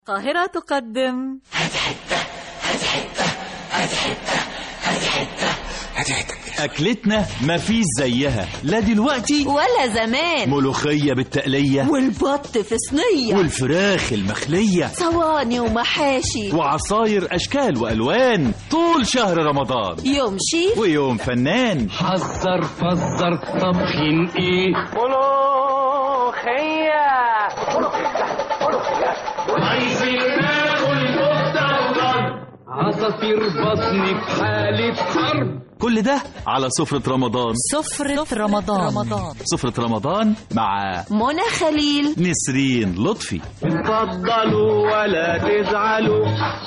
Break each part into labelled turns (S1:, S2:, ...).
S1: القاهرة تقدم
S2: أكلتنا مفيش زيها لا دلوقتي
S1: ولا زمان
S2: ملوخية بالتقلية
S1: والبط في صينية
S2: والفراخ المخلية
S1: صواني ومحاشي
S2: وعصاير أشكال وألوان طول شهر رمضان
S1: يوم شيف
S2: ويوم فنان
S3: حذر فزر طبخين ايه عايزين ناكل كفتة وضرب عصافير بطني في حالة حرب
S2: كل ده على سفرة رمضان
S1: سفرة رمضان رمضان
S2: سفرة رمضان مع
S1: منى خليل
S2: نسرين لطفي
S3: اتفضلوا ولا تزعلوا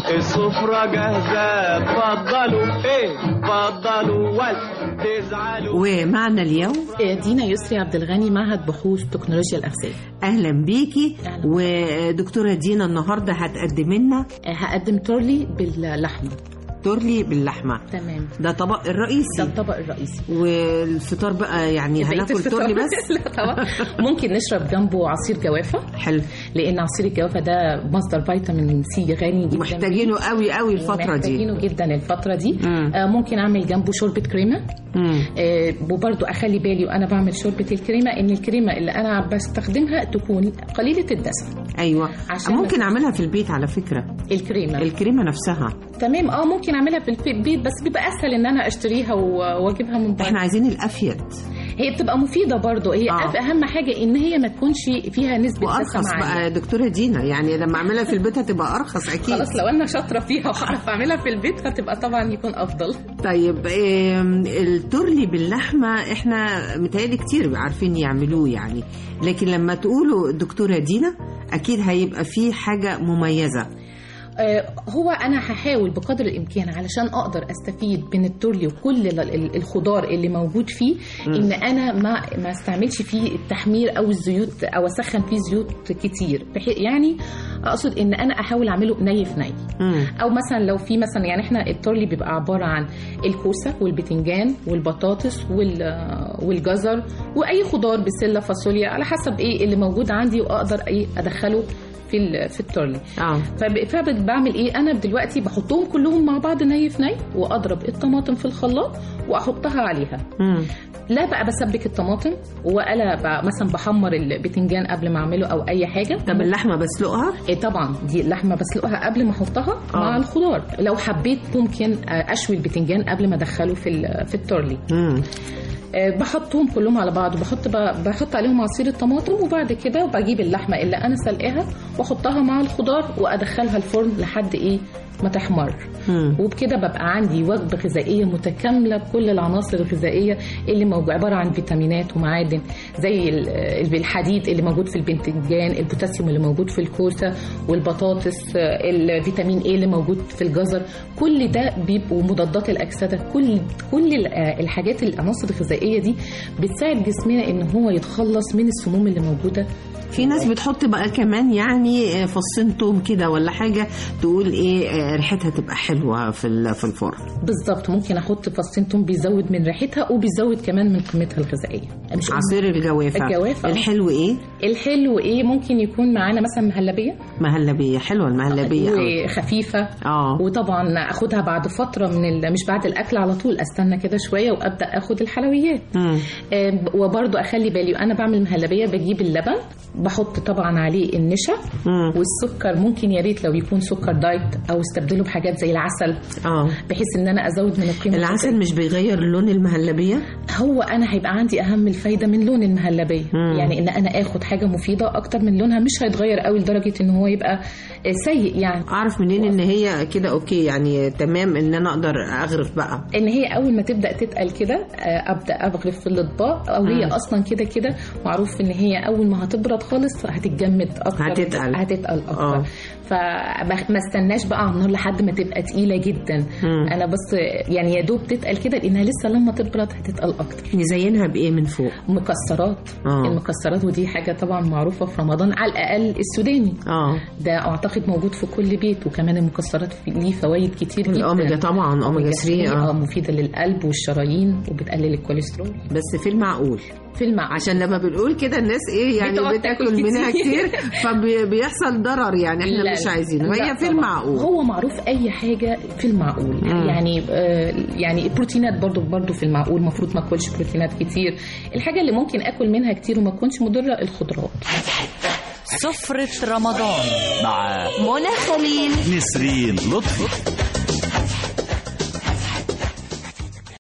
S3: السفرة جاهزة اتفضلوا ايه اتفضلوا ولا تزعلوا
S4: ومعنا اليوم
S5: دينا يسري عبد الغني معهد بحوث تكنولوجيا الأغذية
S4: اهلا بيكي
S5: أهلا.
S4: ودكتوره دينا النهارده هتقدم لنا
S5: هقدم تورلي باللحمة
S4: تورلي باللحمه
S5: تمام
S4: ده طبق
S5: ده
S4: الرئيسي
S5: الطبق الرئيسي
S4: والفطار بقى يعني
S5: بقية
S4: هناكل
S5: الفطار-
S4: تورلي بس
S5: لا طبعا ممكن نشرب جنبه عصير جوافة
S4: حلو
S5: لأن عصير الجوافة ده مصدر فيتامين سي غني جدا
S4: محتاجينه قوي قوي الفتره دي
S5: محتاجينه جدا الفترة دي
S4: مم.
S5: آه ممكن أعمل جنبه شوربة كريمة
S4: مم.
S5: آه وبرضو أخلي بالي وأنا بعمل شوربة الكريمة إن الكريمة اللي أنا بستخدمها تكون قليلة الدسم
S4: ايوه
S5: عشان
S4: ممكن
S5: ما-
S4: اعملها في البيت على فكره
S5: الكريمة
S4: الكريمه نفسها
S5: تمام اه ممكن اعملها في البيت بس بيبقى اسهل ان انا اشتريها و- واجيبها من بره
S4: احنا عايزين الافيد
S5: هي بتبقى مفيده برضو هي
S4: آه.
S5: آه. اهم حاجه ان هي ما تكونش فيها نسبه
S4: وارخص
S5: دسم عالية.
S4: بقى دكتوره دينا يعني لما اعملها في البيت هتبقى ارخص اكيد
S5: خلاص لو انا شاطره فيها وهعرف اعملها في البيت هتبقى طبعا يكون افضل
S4: طيب آم، التورلي باللحمه احنا متهيألي كتير عارفين يعملوه يعني لكن لما تقولوا دكتوره دينا اكيد هيبقى فيه حاجه مميزه
S5: آه، هو انا هحاول بقدر الامكان علشان اقدر استفيد من التورلي وكل ال- ال- الخضار اللي موجود فيه ان انا ما ما استعملش فيه التحمير او الزيوت او اسخن فيه زيوت كتير بحي- يعني اقصد ان انا احاول اعمله ني في ني
S4: مم.
S5: او مثلا لو في مثلا يعني احنا التورلي بيبقى عباره عن الكوسه والبتنجان والبطاطس وال- والجزر واي خضار بسله فاصوليا على حسب ايه اللي موجود عندي واقدر ايه ادخله في ال- في التورلي
S4: اه
S5: فب- فبعمل ايه انا دلوقتي بحطهم كلهم مع بعض ني في ني واضرب الطماطم في الخلاط واحطها عليها
S4: مم.
S5: لا بقى بسبك الطماطم ولا بقى مثلا بحمر البتنجان قبل ما اعمله او اي حاجه
S4: طب اللحمه بسلقها
S5: إيه طبعا دي اللحمه بسلقها قبل ما احطها
S4: آه.
S5: مع الخضار لو حبيت ممكن آه، اشوي البتنجان قبل ما ادخله في ال- في التورلي
S4: مم.
S5: آه، بحطهم كلهم على بعض وبحط ب- بحط عليهم عصير الطماطم وبعد كده بجيب اللحمه اللي انا سلقاها واحطها مع الخضار وادخلها الفرن لحد ايه ما تحمر
S4: مم.
S5: وبكده ببقى عندي وجبه غذائيه متكامله بكل العناصر الغذائيه اللي موجوده عباره عن فيتامينات ومعادن زي ال- ال- الحديد اللي موجود في البنتنجان البوتاسيوم اللي موجود في الكوسه والبطاطس آه، الفيتامين اي اللي موجود في الجزر كل ده بيبقوا مضادات الاكسده كل كل ال- آه، الحاجات العناصر الغذائيه دي بتساعد جسمنا ان هو يتخلص من السموم اللي موجوده
S4: في ناس بتحط بقى كمان يعني آه، فصين توم كده ولا حاجه تقول ايه آه، ريحتها تبقى حلوه في ال- في الفرن
S5: بالظبط ممكن احط فصين توم بيزود من ريحتها وبيزود كمان من قيمتها الغذائيه مش
S4: عصير الجوافه
S5: الجوافة، آه.
S4: الحلو ايه
S5: الحلو ايه ممكن يكون معانا مثلا مهلبيه
S4: مهلبيه حلوه المهلبيه أوي.
S5: وخفيفه
S4: اه
S5: وطبعا اخدها بعد فتره من ال... مش بعد الاكل على طول استنى كده شويه وابدا اخد الحلويات
S4: مم.
S5: آه، وبرضو اخلي بالي وانا بعمل مهلبيه بجيب اللبن بحط طبعا عليه النشا
S4: مم.
S5: والسكر ممكن يا ريت لو يكون سكر دايت او استبدله بحاجات زي العسل
S4: اه
S5: بحيث ان انا ازود من القيمه
S4: العسل مش بيغير لون المهلبيه
S5: هو انا هيبقى عندي اهم الفايده من لون المهلبيه
S4: مم.
S5: يعني ان انا اخد حاجه مفيده اكتر من لونها مش هيتغير قوي لدرجه ان هو يبقى آه، سيء يعني
S4: اعرف منين ان هي كده اوكي يعني تمام ان انا اقدر اغرف بقى
S5: ان هي اول ما تبدا تتقل كده آه، ابدا اغرف في الاطباق او هي
S4: مم.
S5: اصلا كده كده معروف ان هي اول ما هتبرد خالص هتتجمد اكتر
S4: هتتقل.
S5: هتتقل اكتر
S4: آه.
S5: فما استناش بقى على النار لحد ما تبقى تقيله جدا
S4: مم.
S5: انا بس يعني يا دوب تتقل كده لانها لسه لما تبرد هتتقل اكتر
S4: نزينها بايه من فوق
S5: مكسرات
S4: آه.
S5: المكسرات ودي حاجه طبعا معروفه في رمضان على الاقل السوداني
S4: اه
S5: ده اعتقد موجود في كل بيت وكمان المكسرات في- ليه فوائد كتير جدا
S4: الاوميجا طبعا اوميجا 3
S5: اه
S4: اه
S5: مفيده للقلب والشرايين وبتقلل الكوليسترول
S4: بس في المعقول
S5: في المعقول
S4: عشان لما بنقول كده الناس ايه يعني
S5: بتقعد
S4: بتاكل
S5: تاكل
S4: منها
S5: كتير.
S4: كتير فبيحصل ضرر يعني احنا
S5: لا،
S4: مش عايزينه
S5: لا
S4: هي في
S5: طبعاً.
S4: المعقول
S5: هو معروف اي حاجه في المعقول
S4: مم.
S5: يعني آه يعني البروتينات برضو برضو في المعقول المفروض ما اكلش بروتينات كتير الحاجه اللي ممكن اكل منها كتير وما تكونش مضره الخضروات
S1: سفرة رمضان
S2: مع
S1: منى خليل
S2: نسرين لطفي